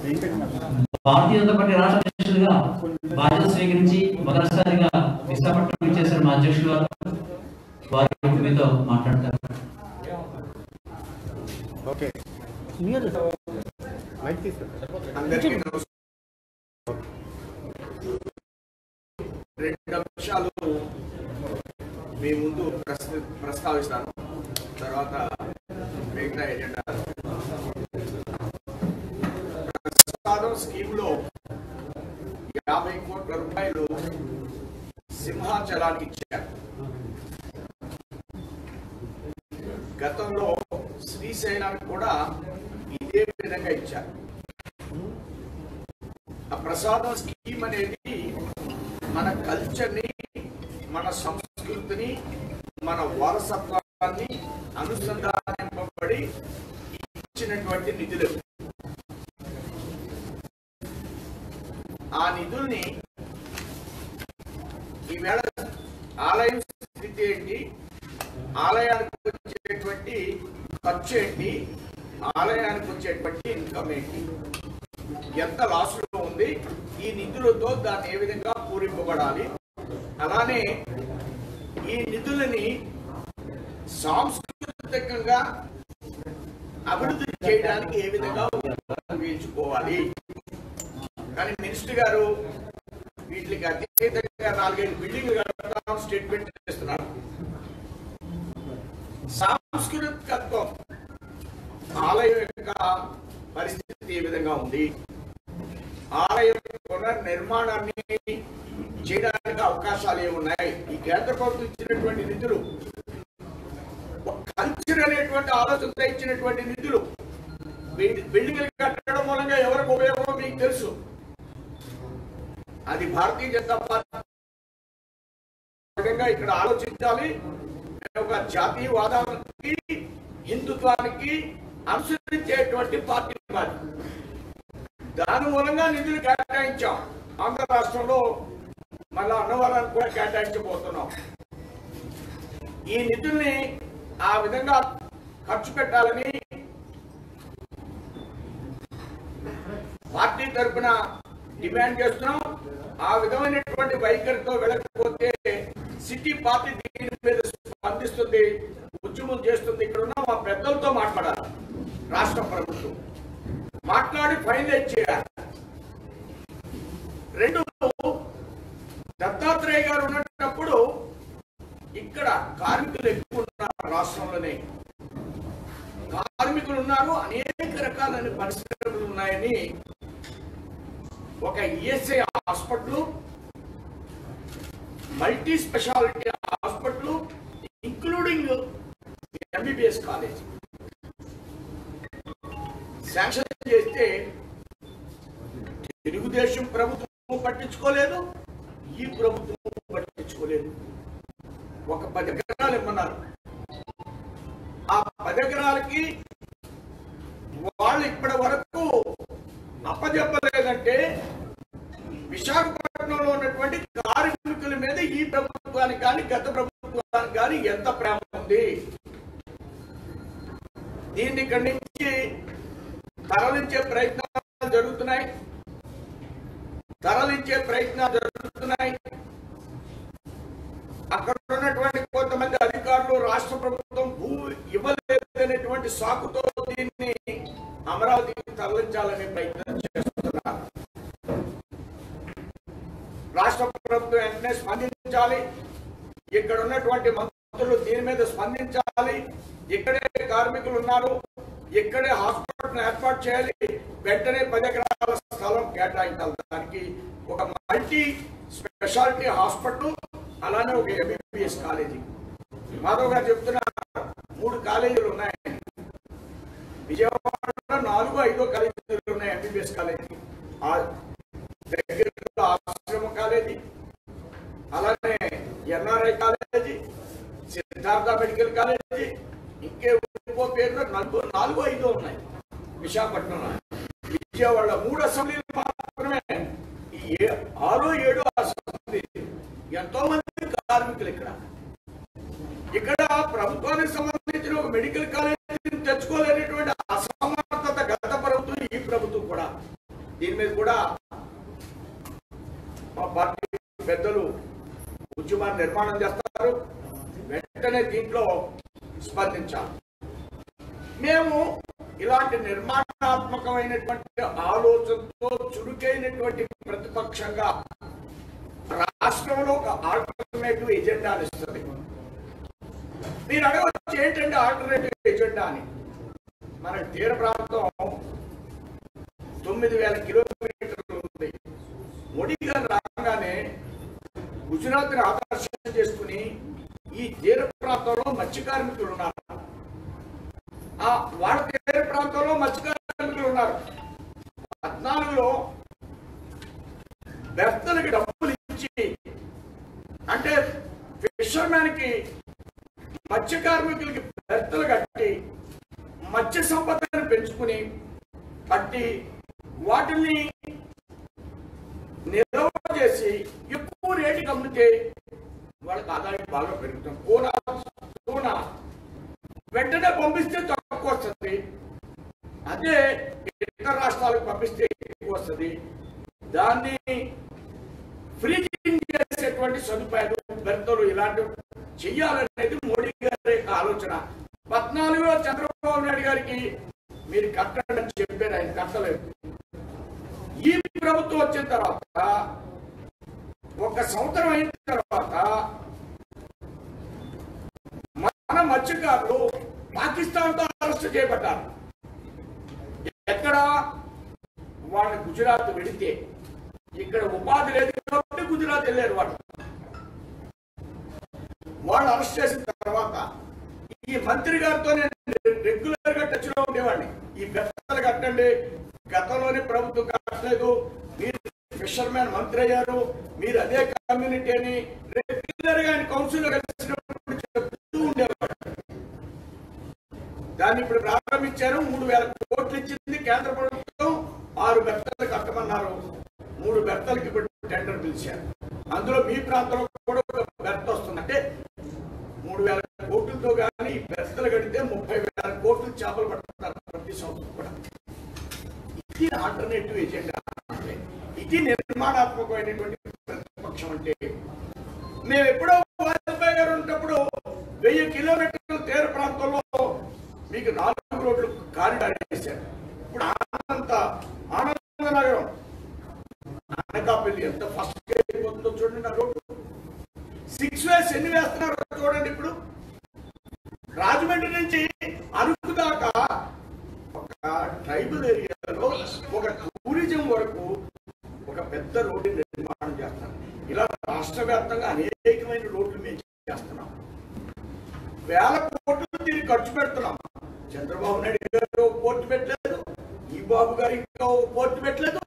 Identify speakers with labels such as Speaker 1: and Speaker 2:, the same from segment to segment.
Speaker 1: భారతీయ Janata party రాష్ట్ర అధ్యక్షులుగా బాధ్యత స్వీకరించి మొదటిసారిగా విశాఖపట్నం ఇచ్చేశారు మా అధ్యక్షులు గారు వారి ఇప్పుడు మీతో మాట్లాడతారు
Speaker 2: ఓకే మైక్ తీసుకో
Speaker 3: అందరికీ నమస్కారం రెండు అంశాలు మీ ముందు ప్రస్త- ప్రస్తావిస్తాను తర్వాత మిగతా ఎజెండా ప్రసాదం స్కీమ్లో యాభై కోట్ల రూపాయలు సింహాచలానికి ఇచ్చారు గతంలో శ్రీశైలానికి కూడా ఇదే విధంగా ఇచ్చారు ఆ ప్రసాదం స్కీమ్ అనేది మన కల్చర్ని మన సంస్కృతిని మన వారసత్వాన్ని అనుసంధానింపబడి ఇచ్చినటువంటి నిధులు ఆ నిధుల్ని ఈవేళ ఆలయం స్థితి ఏంటి ఆలయానికి వచ్చేటువంటి ఖర్చు ఏంటి ఆలయానికి వచ్చేటువంటి ఇన్కమ్ ఏంటి ఎంత లాసులో ఉంది ఈ నిధులతో దాన్ని ఏ విధంగా పూరింపబడాలి అలానే ఈ నిధులని సాంస్కృతికంగా అభివృద్ధి చేయడానికి ఏ విధంగా ఉపయోగించుకోవాలి కానీ మినిస్టర్ గారు వీటికి అతీతంగా నాలుగైదు బిల్డింగ్లు కడతాం స్టేట్మెంట్ చేస్తున్నారు సాంస్కృతికత్వం ఆలయం యొక్క పరిస్థితి ఏ విధంగా ఉంది ఆలయం పునర్నిర్మాణాన్ని చేయడానికి అవకాశాలు ఏమున్నాయి ఈ కేంద్ర ప్రభుత్వం ఇచ్చినటువంటి నిధులు కల్చర్ అనేటువంటి ఆలోచనతో ఇచ్చినటువంటి నిధులు బిల్డి- బిల్డింగ్లు కట్టడం మూలంగా ఎవరికి ఉపయోగమో మీకు తెలుసు అది భారతీయ జనతా పార్టీ విధంగా ఇక్కడ ఆలోచించాలి ఒక జాతీయవాదానికి హిందుత్వానికి అనుసరించేటువంటి పార్టీ మాది దాని మూలంగా నిధులు కేటాయించాం ఆంధ్ర రాష్ట్రంలో మళ్ళా అన్నవరానికి కూడా కేటాయించబోతున్నాం ఈ నిధుల్ని ఆ విధంగా ఖర్చు పెట్టాలని పార్టీ తరఫున డిమాండ్ చేస్తున్నాం ఆ విధమైనటువంటి వైఖరితో వెళ్ళకపోతే సిటీ పార్టీ దీని మీద స్పందిస్తుంది ఉద్యమం చేస్తుంది ఇక్కడ ఉన్న మా పెద్దలతో మాట్లాడాలి రాష్ట్ర ప్రభుత్వం మాట్లాడి ఫైనలైజ్ చేయాలి రెండు దత్తాత్రేయ గారు ఉన్నప్పుడు ఇక్కడ కార్మికులు ఎక్కువ ఉన్నారు రాష్ట్రంలోనే కార్మికులు ఉన్నారు అనేక రకాలైన పరిశ్రమలు ఉన్నాయని ఒక ESI hospital multi speciality hospital including MBBS college sanction చేస్తే తెలుగుదేశం ప్రభుత్వం పట్టించుకోలేదు ఈ ప్రభుత్వం పట్టించుకోలేదు ఒక పది ఎకరాలు ఇమ్మన్నారు ఆ పది ఎకరాలకి వాళ్ళు ఇప్పటి వరకు అప్పచెప్పలేదంటే విశాఖపట్నంలో ఉన్నటువంటి కార్మికుల మీద ఈ ప్రభుత్వానికి కానీ గత ప్రభుత్వానికి కానీ ఎంత ప్రేమ ఉంది దీన్ని ఇక్కడి నుంచి తరలించే ప్రయత్నాలు జరుగుతున్నాయి తరలించే ప్రయత్నాలు జరుగుతున్నాయి అక్కడ ఉన్నటువంటి కొంతమంది అధికారులు రాష్ట్ర ప్రభుత్వం భూ ఇవ్వలేదనేటువంటి సాకుతో దీన్ని అమరావతికి తరలించాలనే ప్రయత్నం చేస్తున్నారు రాష్ట్ర ప్రభుత్వం వెంటనే స్పందించాలి ఇక్కడ ఉన్నటువంటి మంత్రులు దీని మీద స్పందించాలి ఇక్కడే కార్మికులు ఉన్నారు ఇక్కడే హాస్పిటల్ ఏర్పాటు చేయాలి వెంటనే పది ఎకరాల స్థలం కేటాయించాలి దానికి ఒక మల్టీ స్పెషాలిటీ హాస్పిటల్ అలానే ఒక ఎంబీబీఎస్ కాలేజీ మాధవ్ గారు చెప్తున్నారు మూడు కాలేజీలు ఉన్నాయి విజయవాడలో నాలుగు ఐదో కాలేజీలు ఉన్నాయి ఎంబీబీఎస్ కాలేజీ ఆ దగ్గరలో ఆశ్రమ కాలేజీ అలానే NRI college Siddhartha medical college ఇంకే ఇంకో పేరులో నాలుగు నాలుగు ఐదో ఉన్నాయి విశాఖపట్నంలో విజయవాడ మూడు అసెంబ్లీలు మాత్రమే ఈ ఏ- ఆరో ఏడో అసెంబ్లీ ఎంతో మంది కార్మికులు ఇక్కడ ఇక్కడ ప్రభుత్వానికి సంబంధించిన ఒక మెడికల్ కాలేజీని తెచ్చుకోలేనటువంటి అసమర్థత గత ప్రభుత్వం ఈ ప్రభుత్వం కూడా దీని మీద కూడా మా పార్టీ పెద్దలు ఉద్యమాన్ని నిర్మాణం చేస్తారు వెంటనే దీంట్లో స్పందించాలి మేము ఇలాంటి నిర్మాణాత్మకమైనటువంటి ఆలోచనతో చురుకైనటువంటి ప్రతిపక్షంగా రాష్ట్రంలో ఒక ఆల్టర్నేటివ్ ఎజెండా ఇస్తుంది మీరు అడగవచ్చు ఏంటంటే ఆల్టర్నేటివ్ ఎజెండా అని మన తీర ప్రాంతం తొమ్మిది వేల కిలోమీటర్లు ఉంది మోడీ గారు రాగానే గుజరాత్ ఆకర్షణ చేసుకుని ఈ తీర ప్రాంతంలో మత్స్య కార్మికులు ఉన్నారు ఆ వాళ్ళ తీర ప్రాంతంలో మత్స్య కార్మికులు ఉన్నారు పద్నాలుగులో బెర్తలకి డబ్బులు ఇచ్చి అంటే ఫిషర్మ్యాన్ కి మత్స్య కార్మికులకి బెర్తలు కట్టి మత్స్య సంపదను పెంచుకుని కట్టి వాటిని నిల్వ చేసి ఎక్కువ రేటుకి అమ్మితే వాళ్ళకి ఆదాయం బాగా పెరుగుతుంది కూన కూన వెంటనే పంపిస్తే తక్కువ వస్తుంది అదే ఇతర రాష్ట్రాలకు పంపిస్తే ఎక్కువ వస్తుంది దాన్ని ఫ్రీజింగ్ చేసేటువంటి సదుపాయాలు బెర్తలు ఇలాంటివి చెయ్యాలనేది మోడీ గారి యొక్క ఆలోచన పద్నాలుగులో చంద్రబాబు నాయుడు గారికి మీరు కట్టండి అని చెప్పారు ఆయన కట్టలేదు ఈ ప్రభుత్వం వచ్చిన తర్వాత ఒక సంవత్సరం అయిన తర్వాత మన మత్స్యకారులు పాకిస్తాన్ తో అరెస్ట్ చేయబడ్డారు ఎక్కడ వాళ్ళ గుజరాత్ వెళితే ఇక్కడ ఉపాధి లేదు కాబట్టి గుజరాత్ వెళ్ళారు వాళ్ళు వాళ్ళు అరెస్ట్ చేసిన తర్వాత ఈ మంత్రి గారితో నేను రెగ్యులర్ గా టచ్ లో ఉండేవాడిని ఈ బెత్తలు కట్టండి గతంలోనే ప్రభుత్వం కట్టలేదు మీరు ఫిషర్మ్యాన్ మంత్రి అయ్యారు మీరు అదే కమ్యూనిటీ అని రెగ్యులర్ గా ఆయన కౌన్సిల్ కలిసినప్పుడు చెప్తూ ఉండేవాడు దాన్ని ఇప్పుడు ప్రారంభించారు మూడు వేల కోట్లు ఇచ్చింది కేంద్ర ప్రభుత్వం ఆరు బెత్తలు కట్టమన్నారు మూడు బెత్తలకి ఇప్పుడు టెండర్ పిలిచారు అందులో మీ ప్రాంతంలో కూడా ఒక బెత్త వస్తుంది అంటే మూడు వేల కోట్లతో కానీ ఈ బెత్తలు కడితే ముప్పై వేల కోట్లు చేపలు పడుతున్నారు ప్రతి సంవత్సరం కూడా ఇది ఆల్టర్నేటివ్ ఎజెండా అంటే ఇది నిర్మాణాత్మకమైనటువంటి ప్రతిపక్షం అంటే మేము ఎప్పుడో వాజ్పేయి గారు ఉన్నప్పుడు వెయ్యి కిలోమీటర్ల తీర ప్రాంతంలో మీకు నాలుగు రోడ్లు కారిడార్ వేశారు ఇప్పుడు ఆనంద ఆనంద నగరం అనకాపల్లి ఎంత ఫస్ట్ అయిపోతుందో చూడండి నా రోడ్డు సిక్స్ వేస్ ఎన్ని వేస్తున్నారో చూడండి ఇప్పుడు రాజమండ్రి నుంచి అరకు దాకా ఒక ట్రైబల్ ఏరియాలో ఒక టూరిజం వరకు ఒక పెద్ద రోడ్డు నిర్మాణం చేస్తాం ఇలా రాష్ట్ర వ్యాప్తంగా అనేకమైన రోడ్లు మేము చేస్తున్నాం వేల కోట్లు దీనికి ఖర్చు పెడుతున్నాం చంద్రబాబు నాయుడు గారు ఒక పోర్టు పెట్టలేదు ఈ బాబు గారు ఇంకా ఒక పోర్టు పెట్టలేదు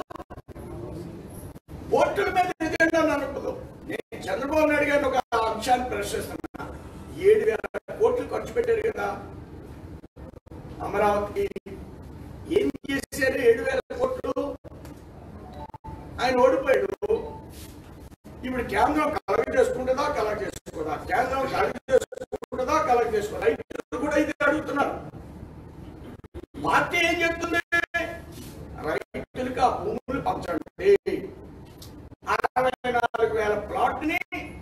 Speaker 3: పోర్టుల మీద ఎజెండా నడపదు నేను చంద్రబాబు నాయుడు గారిని ఒక అంశాన్ని ప్రశ్నిస్తున్నా ఏడు వేల కోట్లు ఖర్చు పెట్టారు కదా అమరావతికి ఏం చేశారు ఏడు వేల కోట్లు ఆయన ఓడిపోయాడు ఇప్పుడు కేంద్రం కలెక్ట్ చేసుకుంటుందా కలెక్ట్ చేసుకోదా కేంద్రం కలెక్ట్ చేసుకుంటుందా కలెక్ట్ చేసుకోదా రైతులు కూడా ఇది అడుగుతున్నారు పార్టీ ఏం చెప్తుంది రైతులకు ఆ భూములు పంచండి అరవై నాలుగు వేల ప్లాట్ ని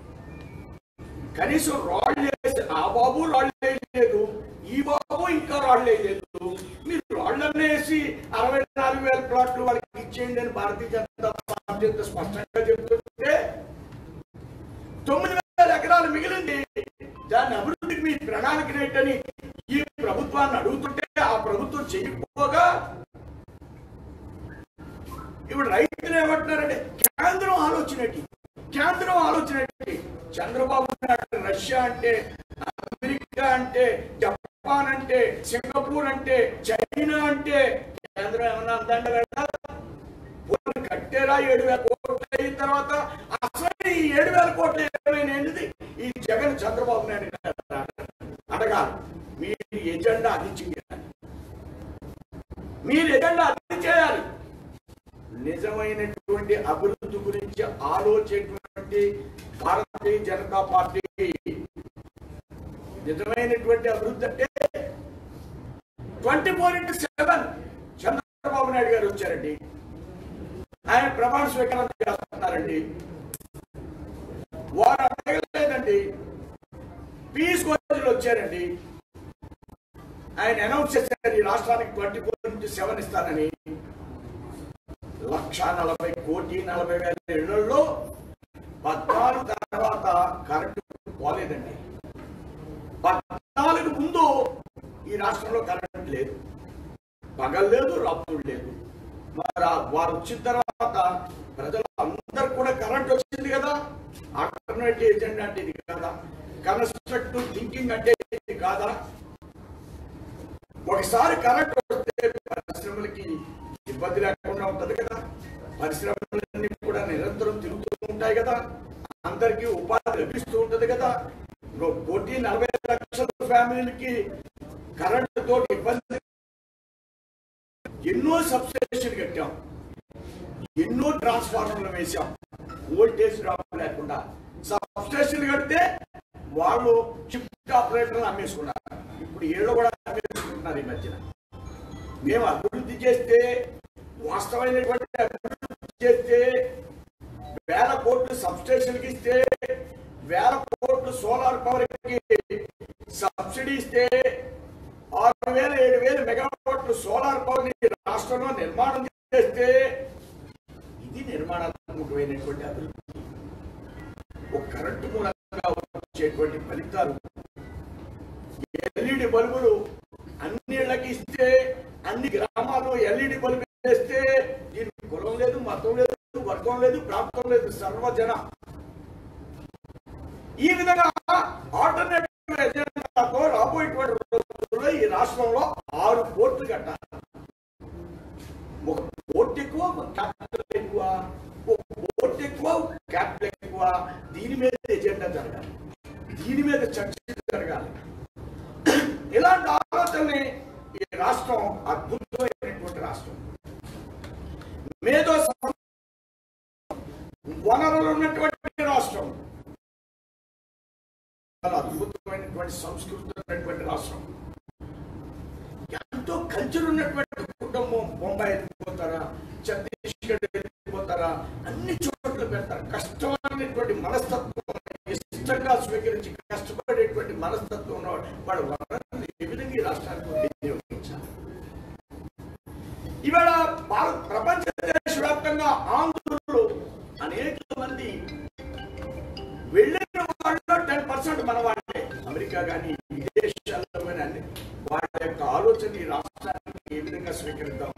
Speaker 3: కనీసం రాళ్ళు వేసి ఆ బాబు రాళ్ళు వేయలేదు ఈ బాబు ఇంకా రాళ్ళు వేయలేదు మీరు రాళ్ళన్నీ వేసి అరవై నాలుగు వేల ప్లాట్లు వాళ్ళకి ఇచ్చేయండి అని భారతీయ జనతా పార్టీ ఎంత స్పష్టంగా చెప్తుంటే తొమ్మిది వేల ఎకరాలు మిగిలింది దాన్ని అభివృద్ధికి మీ ప్రణాళిక ఏంటని ఈ ప్రభుత్వాన్ని అడుగుతుంటే ఆ ప్రభుత్వం చేయకపోగా ఇప్పుడు రైతులు ఏమంటున్నారంటే కేంద్రం ఆలోచన ఏంటి కేంద్రం ఆలోచన ఏంటి చంద్రబాబు నాయుడు రష్యా అంటే అమెరికా అంటే జపాన్ అంటే సింగపూర్ అంటే చైనా అంటే కేంద్రం ఏమన్నా అందండ కదా పోనీ కట్టారా ఏడు వేల కోట్లు అయిన తర్వాత అసలు ఈ ఏడు వేల కోట్లు ఏమైనది ఈ జగన్ చంద్రబాబు నాయుడు గారు అడగాలి మీరు ఎజెండా అది చేయాలి మీరు ఎజెండా అది చేయాలి నిజమైనటువంటి అభివృద్ధి గురించి ఆలోచించేటువంటి భారతీయ జనతా పార్టీ నిజమైనటువంటి అభివృద్ధి అంటే twenty four into seven Chandrababu Naidu garu వచ్చారండి ఆయన ప్రమాణ స్వీకారం చేస్తున్నారండి వారు అడగలేదండి పీస్ కోచ్లు వచ్చారండి ఆయన అనౌన్స్ చేశారు ఈ రాష్ట్రానికి ట్వంటీ ఫోర్ నుంచి సెవెన్ ఇస్తానని లక్ష నలభై కోటి నలభై వేల ఇళ్లలో పద్నాలుగు తర్వాత కరెంటు పోలేదండి పద్నాలుగు ముందు ఈ రాష్ట్రంలో కరెంట్ లేదు పగలు లేదు రాత్రులు లేదు మరి ఆ వారు వచ్చిన తర్వాత ప్రజలు అందరు కూడా కరెంట్ వచ్చింది కదా ఆల్టర్నేటివ్ ఏజెండా అంటే ఇది కాదా కన్స్ట్రక్టివ్ థింకింగ్ అంటే ఇది కాదా ఒకసారి కరెంట్ వస్తే పరిశ్రమలకి ఇబ్బంది లేకుండా ఉంటది కదా పరిశ్రమలన్నీ కూడా నిరంతరం తిరుగుతూ ఉంటాయి కదా అందరికీ ఉపాధి లభిస్తూ ఉంటది కదా ఇంకో కోటి నలభై లక్షల ఫ్యామిలీలకి కరెంట్ తోటి ఇబ్బంది ఎన్నో సబ్స్టేషన్ కట్టాం ఎన్నో ట్రాన్స్ఫార్మర్లు వేశాం వోల్టేజ్ డ్రాప్ లేకుండా సబ్స్టేషన్ కడితే వాళ్ళు షిఫ్ట్ ఆపరేటర్లు అమ్మేసుకున్నారు ఇప్పుడు ఏళ్ళు కూడా అమ్మేసుకుంటున్నారు ఈ మధ్యన మేము అభివృద్ధి చేస్తే వాస్తవమైనటువంటి అభివృద్ధి చేస్తే వేల కోట్లు సబ్స్టేషన్కి ఇస్తే వేల కోట్లు సోలార్ పవర్ కి సబ్సిడీ ఇస్తే ఆరు వేల ఏడు వేల మెగావాట్లు సోలార్ పవర్ ని రాష్ట్రంలో నిర్మాణం చేస్తే ఇది నిర్మాణాత్మకమైనటువంటి అభివృద్ధి ఒక కరెంటు మూలంగా వచ్చేటువంటి ఫలితాలు ఎల్ఈడి బల్బులు అన్ని ఇళ్ళకి ఇస్తే అన్ని గ్రామాల్లో ఎల్ఈడి బల్బు వేస్తే దీనికి కులం లేదు మతం లేదు వర్గం లేదు ప్రాంతం లేదు సర్వజన ఈ విధంగా ఆల్టర్నేటివ్ ఎజెండాతో రాబోయేటువంటి రోజుల్లో ఈ రాష్ట్రంలో ఆరు కోట్లు కట్టాలి ఒక కోర్టు ఎక్కువ ఒక క్యాపిటల్ ఎక్కువ ఒక కోర్టు ఎక్కువ ఒక క్యాపిటల్ ఎక్కువ దీని మీద ఎజెండా జరగాలి దీని మీద చర్చ జరగాలి ఇలాంటి ఆలోచనని ఈ రాష్ట్రం అద్భుతమైనటువంటి రాష్ట్రం మేధో సం- వనరులు ఉన్నటువంటి రాష్ట్రం చాలా అద్భుతమైనటువంటి సంస్కృతి ఉన్నటువంటి రాష్ట్రం ఎంతో కల్చర్ ఉన్నటువంటి కుటుంబం బొంబాయి వెళ్ళిపోతారా ఛత్తీస్గఢ్ వెళ్ళిపోతారా అన్ని చోట్ల పెడతారు కష్టమైనటువంటి మనస్తత్వం ఇష్టంగా స్వీకరించి కష్టపడేటువంటి మనస్తత్వం ఉన్నవాడు వాడు వనరుల్ని ఏ విధంగా ఈ రాష్ట్రానికి వినియోగించాలి ఇవాళ భారత ప్రపంచ దేశవ్యాప్తంగా ఆంధ్రులు అనేక మంది వెళ్ళిన వాళ్ళు టెన్ పర్సెంట్ మన వాళ్ళే అమెరికా కానీ విదేశాల్లో కానీ అన్ని వాళ్ళ యొక్క ఆలోచన ఈ రాష్ట్రానికి ఏ విధంగా స్వీకరిద్దాం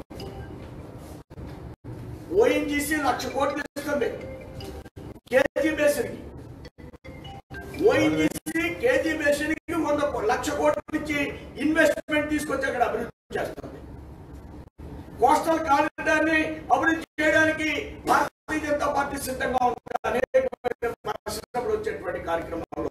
Speaker 3: ఓఎన్జీసీ లక్ష కోట్లు ఇస్తుంది కేజీ బేసిన్కి ఓఎన్జీసీ కేజీ బేసిన్కి వంద కో- లక్ష కోట్ల నుంచి ఇన్వెస్ట్మెంట్ తీసుకొచ్చి అక్కడ అభివృద్ధి చేస్తుంది కోస్టల్ కారిడార్ ని అభివృద్ధి చేయడానికి భారతీయ జనతా పార్టీ సిద్ధంగా ఉంది అనేక పరిశ్రమలు వచ్చేటువంటి కార్యక్రమంలో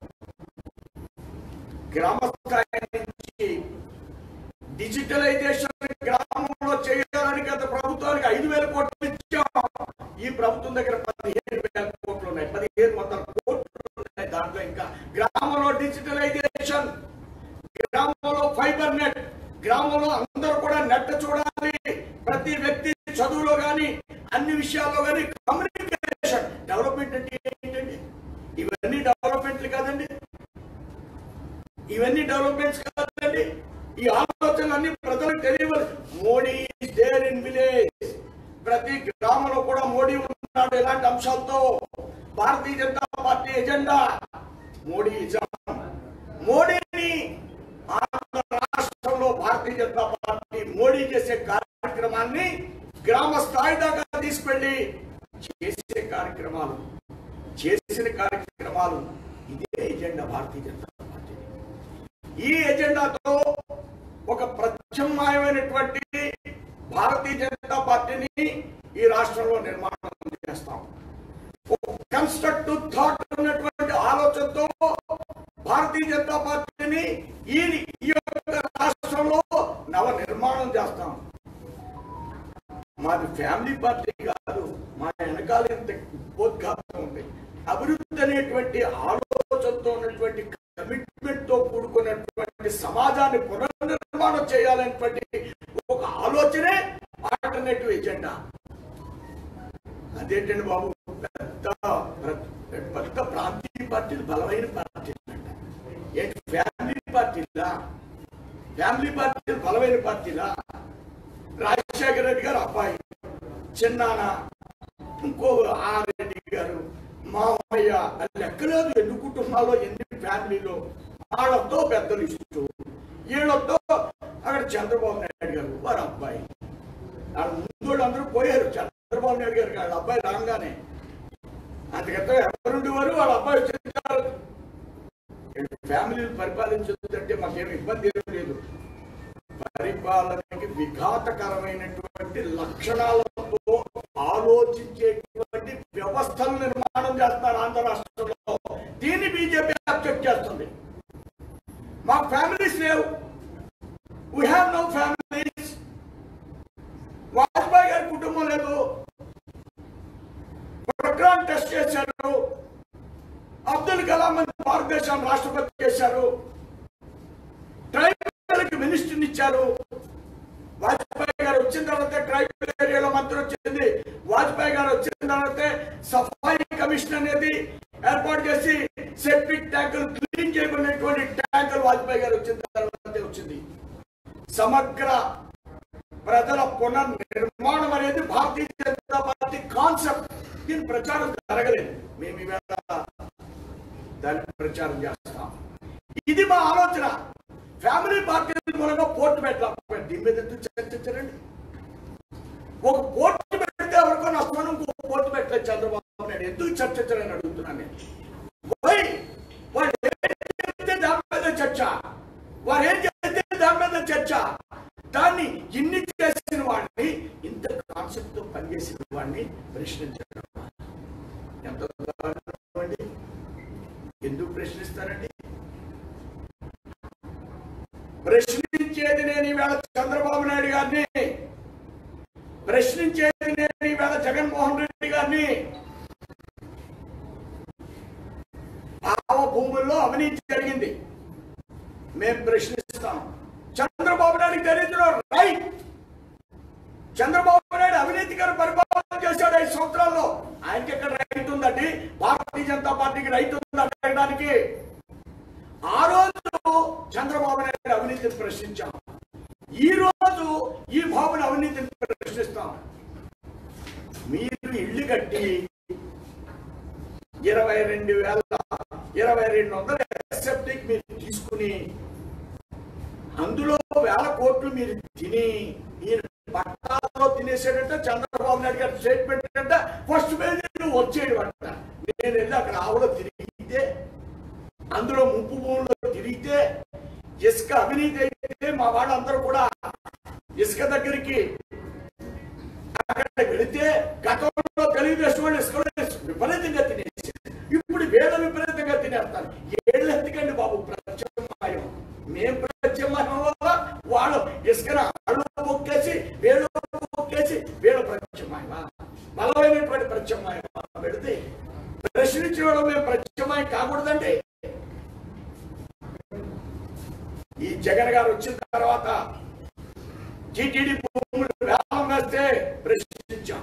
Speaker 3: గ్రామ స్థాయి నుంచి డిజిటలైజేషన్ గ్రామంలో చేయాలని గత ప్రభుత్వానికి ఐదు వేల కోట్లు ఇచ్చాం ఈ ప్రభుత్వం దగ్గర పదిహేను వేల కోట్లు ఉన్నాయి పదిహేను వందల కోట్లు ఉన్నాయి దాంట్లో ఇంకా గ్రామంలో డిజిటలైజేషన్ గ్రామంలో ఫైబర్ నెట్ గ్రామంలో అందరూ కూడా నెట్ చూడాలి ప్రతి వ్యక్తి చదువులో గాని అన్ని విషయాల్లో గాని కమ్యూనికేషన్ డెవలప్మెంట్ అంటే ఏంటండి ఇవన్నీ డెవలప్మెంట్లు కాదండి ఇవన్నీ డెవలప్మెంట్స్ కాదండి ఈ ఆలోచనలన్నీ ప్రజలకు తెలియవాలి మోడీ దేర్ ఇన్ విలేజ్ ప్రతి గ్రామంలో కూడా మోడీ ఉన్నాడు ఇలాంటి అంశాలతో భారతీయ జనతా పార్టీ ఎజెండా మోడీ మోడీని ఆంధ్ర రాష్ట్రంలో భారతీయ జనతా పార్టీ మోడీ చేసే కార్యక్రమాన్ని గ్రామ స్థాయి దాకా తీసుకెళ్లి చేసే కార్యక్రమాలు చేసిన కార్యక్రమాలు ఇదే ఎజెండా భారతీయ జనతా పార్టీ ఈ ఎజెండాతో ఒక ప్రత్యామ్నాయమైనటువంటి భారతీయ జనతా పార్టీని ఈ రాష్ట్రంలో నిర్మాణం చేస్తాం కన్స్ట్రక్టివ్ థాట్ ఉన్నటువంటి ఆలోచనతో భారతీయ జనతా పార్టీని ఈ ఈ యొక్క రాష్ట్రంలో నవ నిర్మాణం చేస్తాం మాది ఫ్యామిలీ పార్టీ కాదు మా వెనకాల ఇంత ఉపోద్ఘాతం ఉంది అభివృద్ధి అనేటువంటి ఆలోచనతో ఉన్నటువంటి కమిట్మెంట్ తో కూడుకున్నటువంటి సమాజాన్ని పునర్నిర్మాణం చేయాలనేటువంటి ఒక ఆలోచనే ఆల్టర్నేటివ్ ఎజెండా అదేంటండి బాబు పెద్ద ప్ర- పెద్ద ప్రాంతీయ పార్టీలు బలమైన పార్టీలు అంట ఏంటి ఫ్యామిలీ పార్టీలా ఫ్యామిలీ పార్టీలు బలమైన పార్టీలా రాజశేఖర రెడ్డి గారు అబ్బాయి చిన్నాన్న ఇంకో ఆరెడ్డి గారు మామయ్య అది లెక్కలేదు ఎన్ని కుటుంబాల్లో ఎన్ని ఫ్యామిలీలో వాళ్ళతో పెద్దలు ఇస్తూ వీళ్ళతో అక్కడ చంద్రబాబు నాయుడు గారు వారి అబ్బాయి వాళ్ళ ముందు అందరూ పోయారు చంద్రబాబు నాయుడు గారు వాళ్ళ అబ్బాయి రాగానే అందుకంటే ఎవరుండేవారు వాళ్ళ అబ్బాయి వచ్చేసారు ఫ్యామిలీని పరిపాలించదంటే మాకేం ఇబ్బంది ఏం లేదు పరిపాలనకి విఘాతకరమైనటువంటి లక్షణాలతో ఆలోచించేటువంటి వ్యవస్థలు నిర్మాణం చేస్తున్నారు ఆంధ్ర రాష్ట్రంలో దీన్ని బీజేపీ అబ్జెక్ట్ చేస్తుంది మా ఫ్యామిలీస్ లేవు we have no families Vajpayee garu కుటుంబం లేదు ప్రోగ్రామ్ టెస్ట్ చేశారు అబ్దుల్ కలాం అని భారతదేశం రాష్ట్రపతి చేశారు ట్రైబల్ మినిస్టర్ ఇచ్చారు వాజ్పేయి గారు వచ్చిన తర్వాత ట్రైబల్ ఏరియాలో మంత్రి వచ్చింది వాజ్పేయి గారు వచ్చిన తర్వాత సఫాయి కమిషన్ అనేది ఏర్పాటు చేసి సెప్టిక్ ట్యాంకులు క్లీన్ చేయబడినటువంటి ట్యాంకులు వాజ్పేయి గారు వచ్చిన తర్వాత వచ్చింది సమగ్ర ప్రజల పునర్నిర్మాణం అనేది భారతీయ జనతా పార్టీ కాన్సెప్ట్ దీని ప్రచారం జరగలేదు మేము ఇవాళ దాన్ని ప్రచారం చేస్తాం ఇది మా ఆలోచన ఫ్యామిలీ పార్టీ మూలంగా పోర్టు పెట్టాలి దీని మీద ఎందుకు చర్చించరండి ఒక పోర్టు పెడితే ఎవరికో నష్టమని ఇంకో పోర్టు పెట్టలేదు చంద్రబాబు నాయుడు ఎందుకు చర్చించరని అడుగుతున్నాను నేను Why? వాడు ఏం చెప్తే దాని మీద చర్చ వారు ఏం చేస్తే దాని మీద చర్చ దాన్ని ఇన్ని చేసిన వాడిని ఇంత కాన్సెప్ట్ తో పనిచేసిన వాడిని ప్రశ్నించడం ఎంత దారుణం అండి ఎందుకు ప్రశ్నిస్తారండి ప్రశ్నించేది నేను ఈవేళ చంద్రబాబు నాయుడు గారిని ప్రశ్నించేది నేను ఈవేళ జగన్మోహన్ రెడ్డి గారిని ఆవ భూముల్లో అవినీతి జరిగింది మేము ప్రశ్నిస్తాం చంద్రబాబు నాయుడు తెలియదు రైట్ చంద్రబాబు నాయుడు అవినీతికర పరిపాలన చేశాడు ఐదు సంవత్సరాల్లో ఆయనకి ఎక్కడ రైట్ ఉందండి భారతీయ జనతా పార్టీకి రైట్ ఉంది అడగడానికి ఆ రోజు చంద్రబాబు నాయుడు అవినీతిని ప్రశ్నించాం ఈ రోజు ఈ బాబుని అవినీతిని ప్రశ్నిస్తాం మీరు ఇల్లు కట్టి ఇరవై రెండు వేల ఇరవై రెండు వందల ఎస్ఎఫ్టీకి మీరు తీసుకుని అందులో వేల కోట్లు మీరు తిని మీరు పట్టాలో తినేసాడంటే చంద్రబాబు నాయుడు గారి స్టేట్మెంట్ అంటే ఫస్ట్ పేజీ నువ్వు వచ్చేడు అంట నేను వెళ్ళి అక్కడ ఆవులో తిరిగితే అందులో ముప్పు భూముల్లో తిరిగితే ఇసుక అవినీతి అయితే మా వాళ్ళందరూ కూడా ఇసుక దగ్గరికి అక్కడ వెళితే గతంలో తెలుగుదేశం వాళ్ళు ఇసుక విపరీతంగా తినేసి ఇప్పుడు వేద విపరీతంగా తినేస్తారు ఏళ్ళు ఎత్తుకండి బాబు ప్రత్యామ్నాయం మేం ప్రత్యామ్నాయం వల్ల వాళ్ళు ఇసుకను అళ్ళు మొక్కేసి వేళ్ళు మొక్కేసి వీళ్ళ ప్రత్యామ్నాయమా బలమైనటువంటి ప్రత్యామ్నాయం పెడితే ప్రశ్నించిన వాళ్ళు మేము ప్రత్యామ్నాయం కాకూడదండి ఈ జగన్ గారు వచ్చిన తర్వాత టీటీడీ భూములు వేలం వేస్తే ప్రశ్నించాం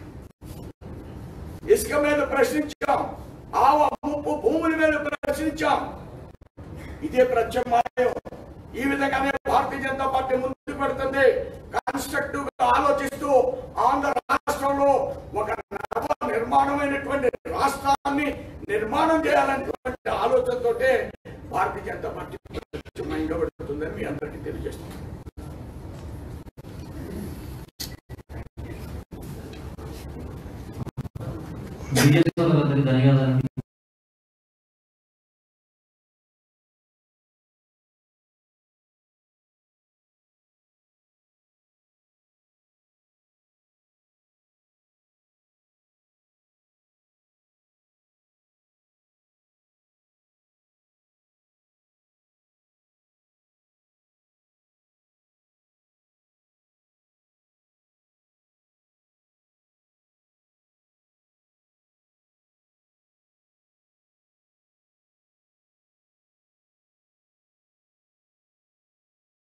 Speaker 3: ఇసుక మీద ప్రశ్నించాం ఆవ ముప్పు భూముల మీద ప్రశ్నించాం ఇదే ప్రత్యామ్నాయం ఈ విధంగానే భారతీయ జనతా పార్టీ ముందుకు పెడుతుంది కన్స్ట్రక్టివ్ గా ఆలోచిస్తూ ఆంధ్ర రాష్ట్రంలో ఒక నవ నిర్మాణమైనటువంటి రాష్ట్రాన్ని నిర్మాణం చేయాలనేటువంటి ఆలోచనతోటే భారతీయ జనతా పార్టీ ప్రత్యామ్నాయంగా పెడుతుందని మీ అందరికీ తెలియజేస్తున్నాను
Speaker 1: బీజేపీ